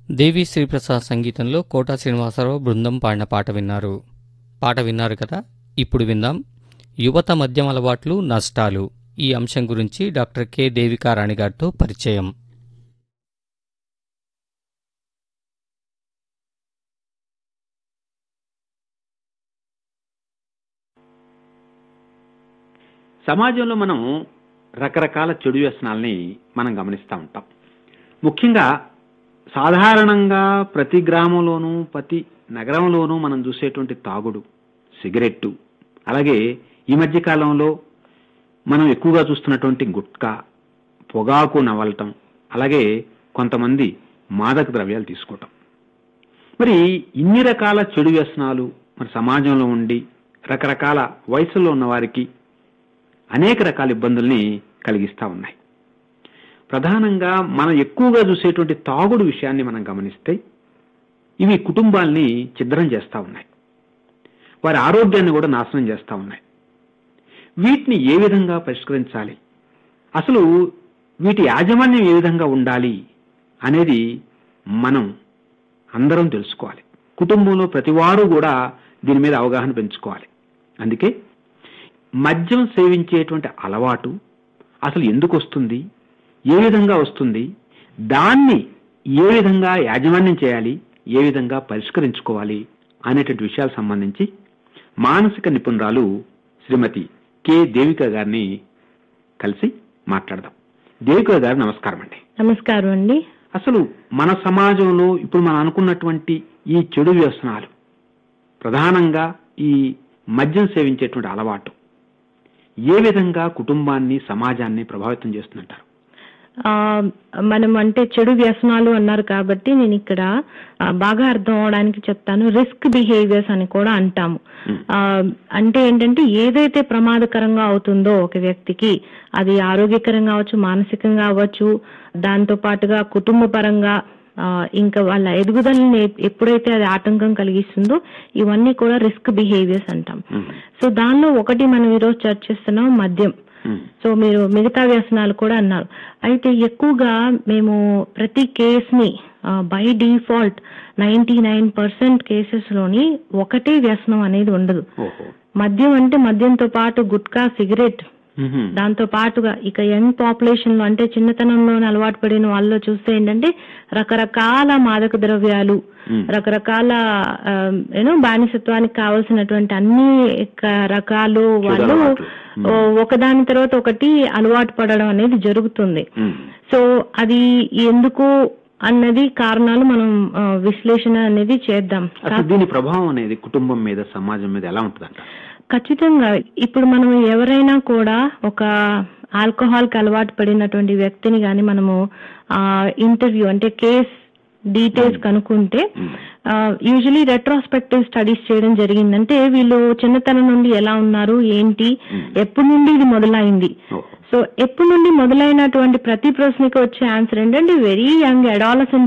దేవి శ్రీప్రసాద్ సంగీతంలో కోటా శ్రీనివాసరావు బృందం పాడిన పాట విన్నారు పాట విన్నారు కదా ఇప్పుడు విందాం యువత మద్యం అలవాట్లు నష్టాలు ఈ అంశం గురించి డాక్టర్ కె దేవికా రాణి గారితో పరిచయం సమాజంలో మనం రకరకాల చెడు వ్యసనాల్ని మనం గమనిస్తూ ఉంటాం ముఖ్యంగా సాధారణంగా ప్రతి గ్రామంలోనూ ప్రతి నగరంలోనూ మనం చూసేటువంటి తాగుడు సిగరెట్టు అలాగే ఈ మధ్య కాలంలో మనం ఎక్కువగా చూస్తున్నటువంటి గుట్కా పొగాకు నవలటం అలాగే కొంతమంది మాదక ద్రవ్యాలు తీసుకోవటం మరి ఇన్ని రకాల చెడు వ్యసనాలు మన సమాజంలో ఉండి రకరకాల వయసులో ఉన్న వారికి అనేక రకాల ఇబ్బందుల్ని కలిగిస్తా ఉన్నాయి ప్రధానంగా మనం ఎక్కువగా చూసేటువంటి తాగుడు విషయాన్ని మనం గమనిస్తే ఇవి కుటుంబాల్ని ఛిద్రం చేస్తా ఉన్నాయి వారి ఆరోగ్యాన్ని కూడా నాశనం చేస్తా ఉన్నాయి వీటిని ఏ విధంగా పరిష్కరించాలి అసలు వీటి యాజమాన్యం ఏ విధంగా ఉండాలి అనేది మనం అందరం తెలుసుకోవాలి కుటుంబంలో ప్రతివారు కూడా దీని మీద అవగాహన పెంచుకోవాలి అందుకే మద్యం సేవించేటువంటి అలవాటు అసలు ఎందుకు వస్తుంది ఏ విధంగా వస్తుంది దాన్ని ఏ విధంగా యాజమాన్యం చేయాలి ఏ విధంగా పరిష్కరించుకోవాలి అనేటువంటి విషయాలకు సంబంధించి మానసిక నిపుణురాలు శ్రీమతి కె దేవిక గారిని కలిసి మాట్లాడదాం దేవిక గారు నమస్కారం అండి నమస్కారం అండి అసలు మన సమాజంలో ఇప్పుడు మనం అనుకున్నటువంటి ఈ చెడు వ్యసనాలు ప్రధానంగా ఈ మద్యం సేవించేటువంటి అలవాటు ఏ విధంగా కుటుంబాన్ని సమాజాన్ని ప్రభావితం చేస్తుందంటారు ఆ, మనం అంటే చెడు వ్యసనాలు అన్నారు కాబట్టి నేను ఇక్కడ ఆ, బాగా అర్థం అవడానికి చెప్తాను రిస్క్ బిహేవియర్స్ అని కూడా అంటాము ఆ, అంటే ఏంటంటే ఏదైతే ప్రమాదకరంగా అవుతుందో ఒక వ్యక్తికి అది ఆరోగ్యకరంగా అవ్వచ్చు మానసికంగా అవ్వచ్చు దాంతో పాటుగా కుటుంబ పరంగా ఆ, ఇంకా వాళ్ళ ఎదుగుదలని ఎ- ఎప్పుడైతే అది ఆటంకం కలిగిస్తుందో ఇవన్నీ కూడా రిస్క్ బిహేవియర్స్ అంటాం సో దానిలో ఒకటి మనం ఈరోజు చర్చిస్తున్నాం మద్యం సో మీరు మిగతా వ్యసనాలు కూడా అన్నారు అయితే ఎక్కువగా మేము ప్రతి కేసుని by default ninety nine percent cases లోని ఒకటే వ్యసనం అనేది ఉండదు ఓహో మద్యం అంటే మద్యంతో పాటు గుట్కా సిగరెట్ మ్మ్. దాంతో పాటుగా ఇక యంగ్ పాపులేషన్ లో అంటే చిన్నతనంలో అలవాటు పడిన వాళ్ళలో చూస్తే ఏంటంటే రకరకాల మాదక ద్రవ్యాలు మ్మ్. రకరకాల యూనో బానిసత్వానికి కావలసినటువంటి అన్ని క- రకాలు వాళ్ళు అలవాట్లు. ఓ, ఒకదాని తర్వాత ఒకటి అలవాటు పడడం అనేది జరుగుతుంది మ్మ్. సో అది ఎందుకు అన్నది కారణాలు మనం ఆ, విశ్లేషణ అనేది చేద్దాం అసలు దీని ప్రభావం అనేది కుటుంబం మీద సమాజం మీద ఎలా ఉంటుందంట ఖచ్చితంగా ఇప్పుడు మనం ఎవరైనా కూడా ఒక ఆల్కహాల్ కి అలవాటు పడినటువంటి వ్యక్తిని గాని మనము ఆ ఇంటర్వ్యూ అంటే కేస్ డీటెయిల్స్ కనుక్కుంటే యూజువలీ రెట్రోస్పెక్టివ్ స్టడీస్ చేయడం జరిగిందంటే వీళ్ళు చిన్నతనం నుండి ఎలా ఉన్నారు ఏంటి ఎప్పటి నుండి ఇది మొదలైంది ఓహో సో ఎప్పటి నుండి మొదలైనటువంటి ప్రతి ప్రశ్నకి వచ్చే ఆన్సర్ ఏంటంటే వెరీ యంగ్ అడాలసెంట్